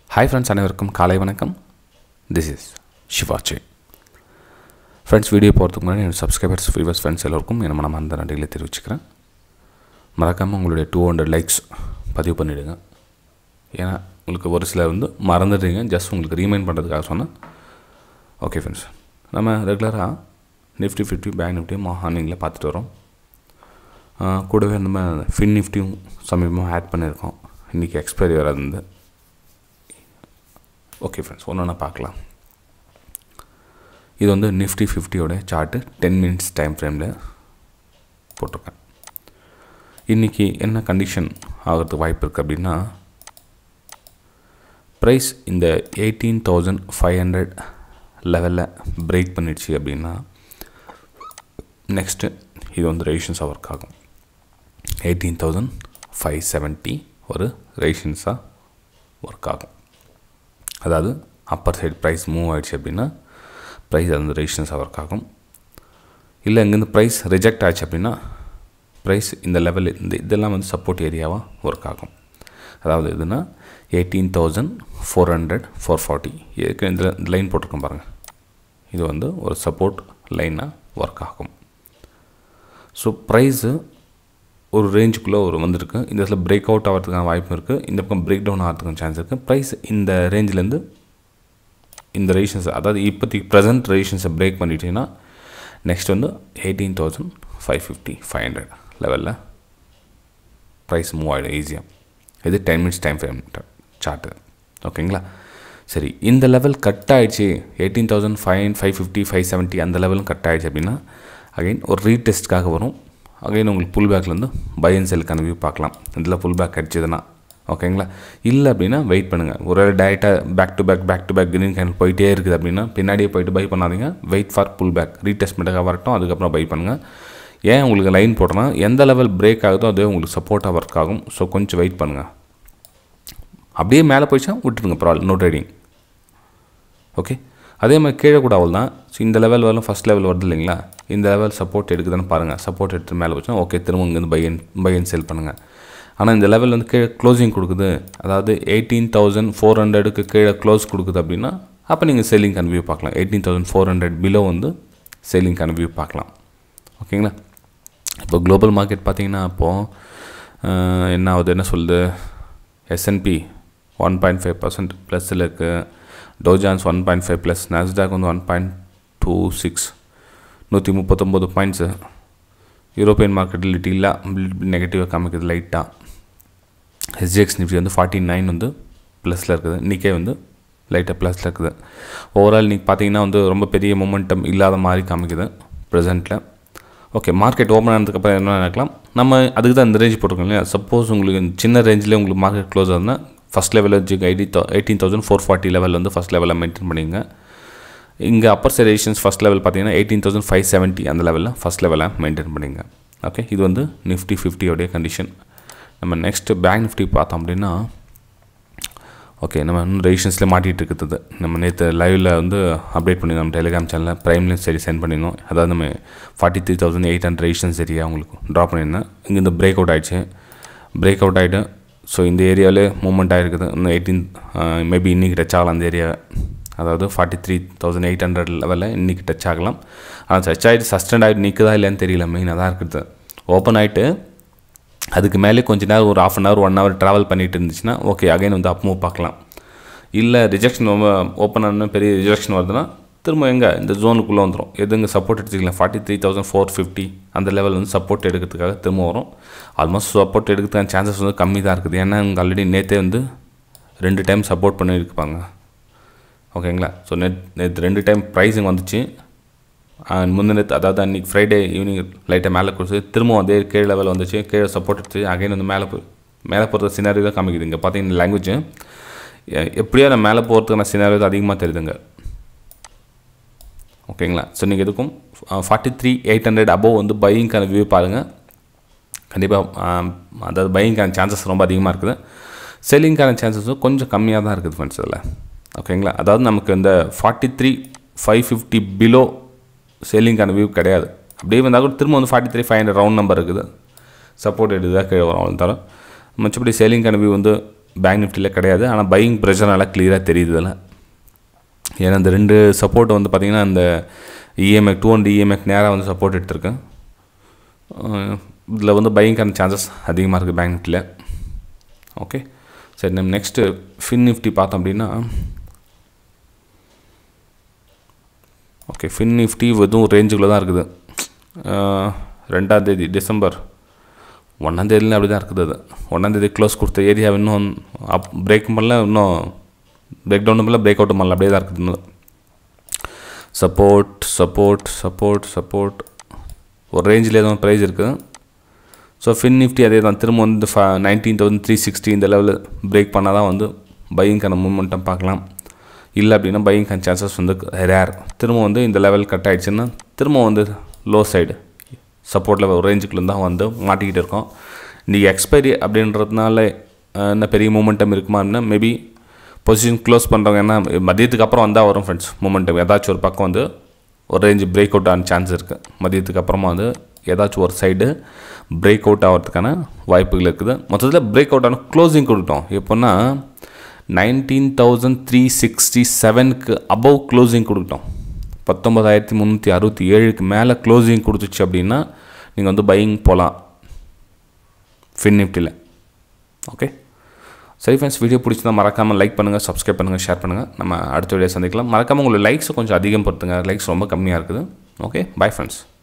hi friends அனைவருக்கும் காலை வணக்கம் this is Sivachi friends video போகிறதுக்கு முன்னாடி என் சப்ஸ்கிரைபர்ஸ் வியூவர்ஸ் ஃப்ரெண்ட்ஸ் எல்லோருக்கும் என் மனமார்ந்த நன்றிகளை தெரிவிச்சுக்கிறேன் மறக்காமல் உங்களுடைய டூ ஹண்ட்ரட் லைக்ஸ் பதிவு பண்ணிவிடுங்க ஏன்னா உங்களுக்கு ஒரு சிலர் வந்து மறந்துடுறீங்க ஜஸ்ட் உங்களுக்கு ரீமைண்ட் பண்ணுறதுக்காக சொன்னேன் ஓகே ஃப்ரெண்ட்ஸ் நம்ம ரெகுலராக நிஃப்டி ஃபிஃப்டி பேங்க் நிஃப்டியும் மார்னிங்கில் பார்த்துட்டு வரோம் ஆஹ் கூடவே நம்ம ஃபின் நிஃப்டியும் சமீபமாக ஆட் பண்ணியிருக்கோம் இன்றைக்கி எக்ஸ்பைரி வராது ஓகே ஃப்ரெண்ட்ஸ் ஒன்று ஒன்றா பார்க்கலாம் இது வந்து நிஃப்டி ஃபிஃப்டியோட சார்ட்டு டென் மினிட்ஸ் டைம் ஃப்ரேமில் போட்டிருக்கேன் இன்றைக்கி என்ன கண்டிஷன் ஆகிறதுக்கு வாய்ப்பு இருக்குது அப்படின்னா ப்ரைஸ் இந்த எயிட்டீன் தௌசண்ட் ஃபைவ் ஹண்ட்ரட் லெவலில் பிரேக் பண்ணிடுச்சு அப்படின்னா நெக்ஸ்ட்டு இது வந்து ரெசிஷன்ஸாக ஒர்க் ஆகும் எயிட்டீன் தௌசண்ட் ஃபைவ் செவன்ட்டி ஒரு ரெசிஷன்ஸாக ஒர்க் ஆகும் அதாவது அப்பர் சைடு ப்ரைஸ் மூவ் ஆகிடுச்சு அப்படின்னா ப்ரைஸ் அது வந்து ரெசிஸ்டன்ஸாக ஒர்க் ஆகும் இல்லை இங்கேருந்து ப்ரைஸ் ரிஜெக்ட் ஆச்சு அப்படின்னா ப்ரைஸ் இந்த லெவல் இந்த இதெல்லாம் வந்து சப்போர்ட் ஏரியாவாக ஒர்க் ஆகும் அதாவது எதுனா eighteen thousand four hundred four forty இதுக்கு இந்த இந்த லைன் போட்டிருக்கோம் பாருங்கள் இது வந்து ஒரு சப்போர்ட் லைனாக ஒர்க் ஆகும் ஸோ ப்ரைஸு ஒரு ரேஞ்சுக்குள்ளே ஒரு வந்திருக்கு இந்த இடத்துல பிரேக் அவுட் ஆகிறதுக்கான வாய்ப்பு இருக்குது இந்த பக்கம் பிரேக் டவுன் ஆகிறதுக்கான சான்ஸ் இருக்குது ப்ரைஸ் இந்த ரேஞ்சிலேருந்து இந்த ரெசிஷன்ஸ் அதாவது இப்போதைக்கு ப்ரெசன்ட் ரெசிஷன்ஸை பிரேக் பண்ணிட்டீங்கன்னா நெக்ஸ்ட் வந்து eighteen thousand five fifty five hundred லெவலில் ப்ரைஸ் மூவ் ஆகிடும் ஈஸியாக இது ten minutes time frame chart ஓகேங்களா சரி இந்த லெவல் கட் ஆகிடுச்சு eighteen thousand five five fifty five seventy அந்த லெவலும் கட் ஆகிடுச்சு அப்படின்னா அகைன் ஒரு ரீடெஸ்ட்காக வரும் அகைன் உங்களுக்கு புல் பேக்லேருந்து பை அண்ட் செல்லுக்கான வியூ பார்க்கலாம் இதில் புல் பேக் அடிச்சதுன்னா ஓகேங்களா இல்லை அப்படின்னா வெயிட் பண்ணுங்கள் ஒரு டேரெக்டாக back to back back to back green கேன் போயிட்டே இருக்குது அப்படின்னா பின்னாடியே போயிட்டு பை பண்ணாதீங்க வெயிட் ஃபார் புல் பேக் ரீடெஸ்ட்மெண்ட்டாக வரட்டும் அதுக்கப்புறம் பை பண்ணுங்கள் ஏன் உங்களுக்கு லைன் போட்டோன்னா எந்த லெவல் பிரேக் ஆகுதோ அதுவே உங்களுக்கு சப்போர்ட்டாக ஒர்க் ஆகும் ஸோ கொஞ்சம் வெயிட் பண்ணுங்கள் அப்படியே மேலே போயிடுச்சா விட்டுருங்க பரவாயில்ல நோ ட்ரேடிங் ஓகே அதே மாதிரி கீழே கூட அவள் தான் ஸோ இந்த லெவல் வரலும் ஃபஸ்ட் லெவல் வருது இல்லைங்களா இந்த லெவல் சப்போர்ட் எடுக்குதான்னு பாருங்கள் சப்போர்ட் எடுத்து மேலே போச்சுன்னா ஓகே திரும்ப இங்கேருந்து பை பை அண்ட் செல் பண்ணுங்கள் ஆனால் இந்த லெவல் வந்து கீழே க்ளோசிங் கொடுக்குது அதாவது எயிட்டீன் தௌசண்ட் ஃபோர் ஹண்ட்ரடுக்கு கீழே க்ளோஸ் கொடுக்குது அப்படின்னா அப்போ நீங்கள் செல்லிங் கன்வியூ பார்க்கலாம் eighteen thousand four hundred below வந்து செல்லிங் கன்வியூ பார்க்கலாம் ஓகேங்களா இப்போ குளோபல் மார்க்கெட் பார்த்தீங்கன்னா அப்போது என்ன ஆகுது என்ன சொல்லுது S N P one point five percent ப்ளஸில் இருக்குது Dow Jones one point five plus Nasdaq வந்து ஒன் பாயிண்ட் டூ சிக்ஸ் நூற்றி முப்பத்தொம்போது பாயிண்ட்ஸு யூரோப்பியன் மார்க்கெட்டில் லிட்டிலாக நெகட்டிவாக காமிக்குது லைட்டாக எஸ்ஜிஎக்ஸ் நிஃப்டி வந்து ஃபார்ட்டி நைன் வந்து ப்ளஸில் இருக்குது இன்றைக்கே வந்து லைட்டாக ப்ளஸில் இருக்குது ஓவரால் இன்றைக்கி பார்த்தீங்கன்னா வந்து ரொம்ப பெரிய மொமெண்டம் இல்லாத மாதிரி காமிக்குது ப்ரெசென்ட்டில் ஓகே மார்க்கெட் ஓப்பன் ஆனதுக்கப்புறம் என்ன நினைக்கலாம் நம்ம அதுக்கு தான் இந்த ரேஞ்ச் போட்டிருக்கோம் இல்லையா சப்போஸ் உங்களுக்கு சின்ன ரேஞ்சில் உங்களுக்கு மார்க்கெட் க்ளோஸ் ஆகுதுன்னா ஃபஸ்ட் லெவலில் வச்சு eighty thou eighteen thousand four forty level வந்து ஃபஸ்ட் லெவலில் மெயின்டைன் பண்ணிங்க இங்கே அப்பர் செரேஷன்ஸ் ஃபஸ்ட் லெவல் பார்த்தீங்கன்னா எயிட்டீன் தௌசண்ட் ஃபைவ் செவன்ட்டி அந்த லெவலில் ஃபஸ்ட் லெவலில் மெயின்டைன் பண்ணிங்க ஓகே இது வந்து நிஃப்டி ஃபிஃப்டியோடைய கண்டிஷன் நம்ம நெக்ஸ்ட்டு பேங்க் நிஃப்டி பார்த்தோம் அப்படின்னா ஓகே நம்ம இன்னும் ரெஜிஸ்ட்ரேஷன்ஸில் மாட்டிகிட்டு இருக்குது நம்ம நேற்று லைவில் வந்து அப்டேட் பண்ணியிருந்தோம் நம்ம டெலிகிராம் சேனலில் ப்ரைம்லேயும் சரி சென்ட் பண்ணியிருந்தோம் அதாவது நம்ம forty three thousand eight hundred registration சரியாக உங்களுக்கு ட்ராப் பண்ணியிருந்தேன் இங்கே இந்த பிரேக் அவுட் ஆகிடுச்சு பிரேக் அவுட் ஆகிட்டு ஸோ இந்த ஏரியாவிலே மூவ்மெண்ட் ஆகிருக்குது இன்னும் எயிட்டீன் மேபி இன்றைக்கி டச் ஆகலாம் அந்த ஏரியா அதாவது forty three thousand eight hundred லெவலில் இன்றைக்கி டச் ஆகலாம் ஆனால் டச் ஆகிட்டு சஸ்டெண்ட் ஆகிட்டு நிற்குதா இல்லைன்னு தெரியல மெயின் அதான் இருக்குது ஓப்பன் ஆகிட்டு அதுக்கு மேலே கொஞ்ச நேரம் ஒரு half an hour one hour travel பண்ணிட்டு இருந்துச்சுன்னா ஓகே அகைன் வந்து அப் மூவ் பார்க்கலாம் இல்லை ரிஜெக்ஷன் ஓப்பன் ஆன பெரிய ரிஜெக்ஷன் வருதுன்னா திரும்ப எங்கே இந்த ஜோனுக்குள்ளே வந்துடும் எதுங்க சப்போர்ட் எடுத்துக்கலாம் forty three thousand four fifty அந்த லெவல் வந்து சப்போர்ட் எடுக்கிறதுக்காக திரும்ப வரும் ஆல்மோஸ்ட் சப்போர்ட் எடுக்கிறதுக்கான சான்சஸ் வந்து கம்மி தான் இருக்குது ஏன்னா இங்கே ஆல்ரெடி நேற்றே வந்து ரெண்டு டைம் சப்போர்ட் பண்ணியிருப்பாங்க ஓகேங்களா ஸோ நெட் நேற்று ரெண்டு டைம் ப்ரைஸிங் வந்துச்சு முந்தினத்து அதாவது அன்றைக்கி ஃப்ரைடே ஈவினிங் லைட்டாக மேலே கொடுத்து திரும்ப அதே கீழே லெவல் வந்துச்சு கீழே சப்போர்ட் எடுத்து அகைன் வந்து மேலே போய் மேலே போகிறது சினாரியோ தான் காமிக்குது இங்கே பார்த்தீங்கன்னா லாங்குவேஜ் எப்படியோ நான் மேலே போகிறதுக்கான சினாரியோ அதிகமாக தெரியுதுங்க ஓகேங்களா ஸோ நீங்கள் எதுக்கும் forty three eight hundred above வந்து பையிங்கான வியூ பாருங்கள் கண்டிப்பாக அதாவது பையிங்கான சான்சஸ் ரொம்ப அதிகமாக இருக்குது செல்லிங்கான சான்சஸும் கொஞ்சம் கம்மியாக தான் இருக்குது ஃப்ரெண்ட்ஸ் இதில் ஓகேங்களா அதாவது நமக்கு இந்த forty three five fifty below செல்லிங்கான வியூ கிடையாது அப்படியே வந்தால் கூட திரும்ப வந்து forty three five hundred round number இருக்குது சப்போர்ட் எடுத்து தான் கீழே வரும் அவ்வளோ தவிர மற்றபடி செல்லிங்கான வியூ வந்து பேங்க் நிஃப்டியில் கிடையாது ஆனால் பையிங் ப்ரெஷர் நல்லா கிளியராக தெரியுது இதில் ஏன்னா இந்த ரெண்டு சப்போர்ட் வந்து பார்த்திங்கன்னா இந்த இஎம்எக் டூ ஹண்ட்ரட் இஎம்எக் நேராக வந்து சப்போர்ட் எடுத்திருக்கேன் இதில் வந்து பையிங்கான சான்சஸ் அதிகமாக இருக்குது பேங்க் நிஃப்டியில் ஓகே சரி நம்ம நெக்ஸ்ட்டு ஃபின் நிஃப்டி பார்த்தோம் அப்படின்னா ஓகே ஃபின் நிஃப்டி எதுவும் ரேஞ்சுக்குள்ளே தான் இருக்குது ரெண்டாந்தேதி டிசம்பர் ஒன்றாந்தேதியில் அப்படி தான் இருக்குது அது ஒன்றாந்தேதி க்ளோஸ் கொடுத்த ஏரியா இன்னும் அப் பிரேக் பண்ணல இன்னும் பிரேக் டவுன் பண்ணல பிரேக் அவுட் பண்ணல அப்படியே தான் இருக்குது இன்னும் சப்போர்ட் சப்போர்ட் சப்போர்ட் சப்போர்ட் ஒரு ரேஞ்சில் எதுவும் ப்ரைஸ் இருக்குது ஸோ ஃபின் நிஃப்டி அதே தான் திரும்ப வந்து ஃப நைன்டீன் தௌசண்ட் த்ரீ சிக்ஸ்டி இந்த லெவலில் பிரேக் பண்ணால் தான் வந்து பையிங்கான மூமெண்ட்டம் பார்க்கலாம் இல்லை அப்படின்னா பையிங்கான சான்சஸ் வந்து ரேர் திரும்ப வந்து இந்த லெவல் கட் ஆகிடுச்சுன்னா திரும்ப வந்து லோ சைடு சப்போர்ட்டில் ஒரு ரேஞ்சுக்குள்ள தான் வந்து மாட்டிக்கிட்டு இருக்கோம் இன்றைக்கி எக்ஸ்பைரி அப்படின்றதுனால என்ன பெரிய மூமெண்டம் இருக்குமா அப்படின்னா மேபி பொசிஷன் க்ளோஸ் பண்ணுறவங்க என்ன மதியத்துக்கு அப்புறம் வந்தால் வரும் ஃப்ரெண்ட்ஸ் மூமெண்டம் ஏதாச்சும் ஒரு பக்கம் வந்து ஒரு ரேஞ்சு பிரேக் அவுட் ஆன சான்ஸ் இருக்குது மதியத்துக்கு அப்புறமா வந்து ஏதாச்சும் ஒரு சைடு பிரேக் அவுட் ஆகிறதுக்கான வாய்ப்புகள் இருக்குது மொத்தத்தில் பிரேக் அவுட் ஆன க்ளோசிங் கொடுத்தோம் எப்போன்னா நைன்டீன் தௌசண்ட் த்ரீ சிக்ஸ்டி செவனுக்கு அபவ் க்ளோசிங் கொடுத்தோம் பத்தொம்பதாயிரத்தி முந்நூற்றி அறுபத்தி ஏழுக்கு மேலே க்ளோசிங் கொடுத்துச்சு அப்படின்னா நீங்கள் வந்து பையிங் போகலாம் ஃபின் நிஃப்டியில் ஓகே சரி ஃப்ரெண்ட்ஸ் வீடியோ பிடிச்சிருந்தா மறக்காமல் லைக் பண்ணுங்கள் சப்ஸ்கிரைப் பண்ணுங்கள் ஷேர் பண்ணுங்கள் நம்ம அடுத்த வீடியோ சந்திக்கலாம் மறக்காமல் உங்களோட லைக்ஸை கொஞ்சம் அதிகம் பொறுத்துங்க லைக்ஸ் ரொம்ப கம்மியாக இருக்குது ஓகே பை ஃப்ரெண்ட்ஸ்